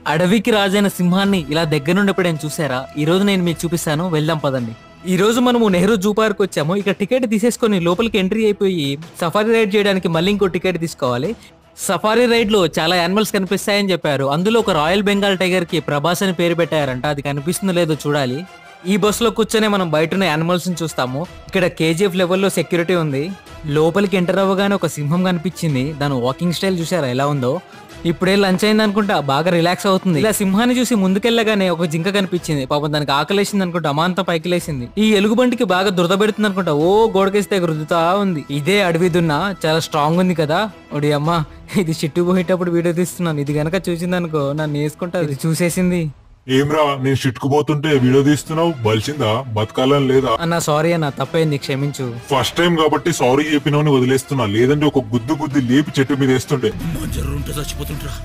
అడవికి రాజైన సింహాన్ని ఇలా దగ్గర నుండి ఎప్పుడైనా చూసారా ఈ రోజు నేను మీకు చూపిస్తాను వెళ్దాం పదండి ఈ రోజు మనము నెహ్రూ జూ పార్క్ వచ్చాము ఇక్కడ టికెట్ తీసేసుకొని లోపలికి ఎంట్రీ అయిపోయి సఫారీ రైడ్ చేయడానికి మళ్ళీ ఇంకో టికెట్ తీసుకోవాలి సఫారీ రైడ్ లో చాలా యానిమల్స్ కనిపిస్తాయని చెప్పారు అందులో ఒక రాయల్ బెంగాల్ టైగర్ కి ప్రభాస్ అని పేరు పెట్టారంట అది కనిపిస్తుందో లేదో చూడాలి ఈ బస్సులో కూర్చొని మనం బయట ఉన్న యానిమల్స్ ని చూస్తాము ఇక్కడ కేజీఎఫ్ లెవెల్లో సెక్యూరిటీ ఉంది లోపలికి ఎంటర్ అవ్వగానే ఒక సింహం కనిపించింది దాని వాకింగ్ స్టైల్ చూసారా ఎలా ఉందో ఇప్పుడే లంచ్ అయింది అనుకుంటా బాగా రిలాక్స్ అవుతుంది ఇలా సింహాన్ని చూసి ముందుకెళ్ళగానే ఒక జింక కనిపించింది పాపం దానికి ఆకలేసింది అనుకుంటా అమాంతం పైకి లేసింది ఈ ఎలుగుబంటికి బాగా దురద పెడుతుంది అనుకుంటా ఓ గోడకేస్తే రుద్దుతా ఉంది ఇదే అడవి దున్న చాలా స్ట్రాంగ్ ఉంది కదా ఒడి అమ్మ ఇది చిట్టు పోయేటప్పుడు వీడియో తీస్తున్నాను ఇది గనక చూసింది అనుకో నన్ను వేసుకుంటా ఇది చూసేసింది ఏమ్రా నేను చిట్టుకుపోతుంటే వీడియో తీస్తున్నావు బలిసిందా బతకాలని లేదా అన్న సారీ అన్న తప్పైంది క్షమించు ఫస్ట్ టైం కాబట్టి సారీ చెప్పినవని వదిలేస్తున్నా లేదంటే ఒక గుద్దు గుద్ది లేపి చెట్టు మీద వేస్తుండే జర్రుంటే చచ్చిపోతుంటరా